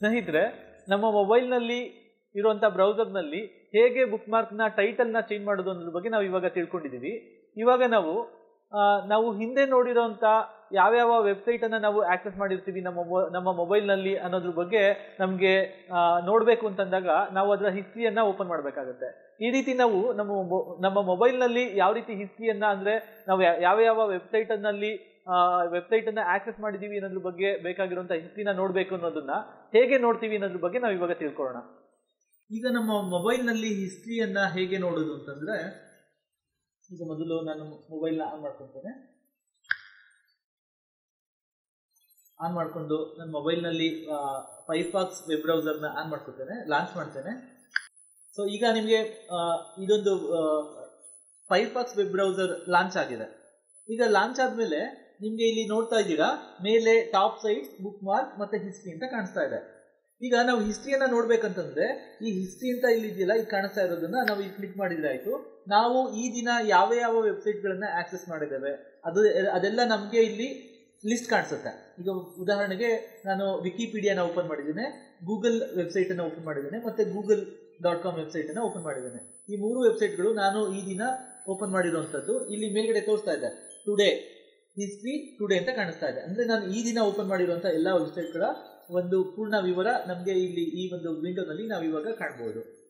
ಸ್ನೇಹಿತರೆ ನಮ್ಮ ಮೊಬೈಲ್ನಲ್ಲಿ ಇರುವಂಥ ಬ್ರೌಸರ್ನಲ್ಲಿ ಹೇಗೆ ಬುಕ್ ಮಾರ್ಕ್ನ ಟೈಟಲ್ನ ಚೇಂಜ್ ಮಾಡೋದು ಅನ್ನೋದ್ರ ಬಗ್ಗೆ ನಾವು ಇವಾಗ ತಿಳ್ಕೊಂಡಿದ್ದೀವಿ ಇವಾಗ ನಾವು ಆ, ನಾವು ಹಿಂದೆ ನೋಡಿರೋಂಥ ಯಾವ್ಯಾವ ವೆಬ್ಸೈಟನ್ನು ನಾವು ಆಕ್ಸೆಸ್ ಮಾಡಿರ್ತೀವಿ ನಮ್ಮ ಮೊಬ- ನಮ್ಮ ಮೊಬೈಲ್ನಲ್ಲಿ ಅನ್ನೋದ್ರ ಬಗ್ಗೆ ನಮಗೆ ನೋಡಬೇಕು ಅಂತಂದಾಗ ನಾವು ಅದರ ಹಿಸ್ಟ್ರಿಯನ್ನು ಓಪನ್ ಮಾಡಬೇಕಾಗುತ್ತೆ ಈ ರೀತಿ ನಾವು ನಮ್ಮ ಮೊಬ- ನಮ್ಮ ಮೊಬೈಲ್ನಲ್ಲಿ ಯಾವ ರೀತಿ ಹಿಸ್ಟ್ರಿಯನ್ನು ಅಂದರೆ ನಾವು ಯಾ- ಯಾವ ಯಾವ ವೆಬ್ಸೈಟನ್ನಲ್ಲಿ ವೆಬ್ಸೈಟನ್ನು ಆಕ್ಸೆಸ್ ಮಾಡಿದ್ದೀವಿ ಅನ್ನೋದ್ರ ಬಗ್ಗೆ ಬೇಕಾಗಿರುವಂಥ ಹಿಸ್ಟ್ರಿನ ನೋಡಬೇಕು ಅನ್ನೋದನ್ನ ಹೇಗೆ ನೋಡ್ತೀವಿ ಅನ್ನೋದ್ರ ಬಗ್ಗೆ ನಾವು ಇವಾಗ ತಿಳ್ಕೊಳ್ಳೋಣ ಈಗ ನಮ್ಮ ಮೊಬೈಲ್ನಲ್ಲಿ ಹಿಸ್ಟ್ರಿಯನ್ನ ಹೇಗೆ ನೋಡೋದು ಅಂತಂದ್ರೆ ಈಗ ಮೊದಲು ನಾನು ಮೊಬೈಲ್ನ ಆನ್ ಮಾಡ್ಕೊತೇನೆ ಆನ್ ಮಾಡಿಕೊಂಡು ನನ್ನ ಮೊಬೈಲ್ನಲ್ಲಿ ಫೈರ್ಫಾಕ್ಸ್ ವೆಬ್ ಬ್ರೌಸರ್ನ ಆನ್ ಮಾಡ್ಕೊತೇನೆ ಲಾಂಚ್ ಮಾಡ್ತೇನೆ ಸೊ ಈಗ ನಿಮಗೆ ಇದೊಂದು ಫೈರ್ಫಾಕ್ಸ್ ವೆಬ್ ಬ್ರೌಸರ್ ಲಾಂಚ್ ಆಗಿದೆ ಈಗ ಲಾಂಚ್ ಆದಮೇಲೆ ನಿಮಗೆ ಇಲ್ಲಿ ನೋಡ್ತಾ ಇದ್ದೀರಾ ಮೇಲೆ ಟಾಪ್ ಸೈಟ್ಸ್ ಬುಕ್ ಮಾರ್ಕ್ ಮತ್ತೆ ಹಿಸ್ಟ್ರಿ ಅಂತ ಕಾಣಿಸ್ತಾ ಇದೆ ಈಗ ನಾವು ಹಿಸ್ಟ್ರಿಯನ್ನ ನೋಡ್ಬೇಕಂತಂದ್ರೆ ಈ ಹಿಸ್ಟ್ರಿ ಅಂತ ಇಲ್ಲಿ ಇದೆಯಲ್ಲ ಈಗ ಕಾಣಿಸ್ತಾ ಇರೋದನ್ನ ನಾವು ಇಲ್ಲಿ ಕ್ಲಿಕ್ ಮಾಡಿದ್ರೆ ಆಯ್ತು ನಾವು ಈ ದಿನ ಯಾವ ಯಾವ ವೆಬ್ಸೈಟ್ಗಳನ್ನ ಆಕ್ಸೆಸ್ ಮಾಡಿದ್ದೇವೆ ಅದು ಅದೆಲ್ಲ ನಮಗೆ ಇಲ್ಲಿ ಲಿಸ್ಟ್ ಕಾಣಿಸುತ್ತೆ ಈಗ ಉದಾಹರಣೆಗೆ ನಾನು ವಿಕಿಪೀಡಿಯಾನ ಓಪನ್ ಮಾಡಿದ್ದೇನೆ ಗೂಗಲ್ ವೆಬ್ಸೈಟ್ ಅನ್ನ ಓಪನ್ ಮಾಡಿದ್ದೇನೆ ಮತ್ತೆ ಗೂಗಲ್ ಡಾಟ್ ಕಾಮ್ ವೆಬ್ಸೈಟ್ ಅನ್ನ ಓಪನ್ ಮಾಡಿದ್ದೇನೆ ಈ ಮೂರು ವೆಬ್ಸೈಟ್ಗಳು ನಾನು ಈ ದಿನ ಓಪನ್ ಮಾಡಿರುವಂತದ್ದು ಇಲ್ಲಿ ಮೇಲ್ಗಡೆ ತೋರಿಸ್ತಾ ಇದೆ ಟುಡೇ ಹಿಸ್ಟ್ರಿ ಟುಡೇ ಅಂತ ಕಾಣಿಸ್ತಾ ಇದೆ ಅಂದ್ರೆ ನಾನು ಈ ದಿನ ಓಪನ್ ಮಾಡಿರುವಂತಹ ಎಲ್ಲ ವೆಬ್ಸೈಟ್ಗಳ ಒಂದು ಪೂರ್ಣ ವಿವರ ನಮಗೆ ಇಲ್ಲಿ ಈ ಒಂದು ವಿಂಡೋನಲ್ಲಿ ನಾವು ಇವಾಗ ಕಾಣಬಹುದು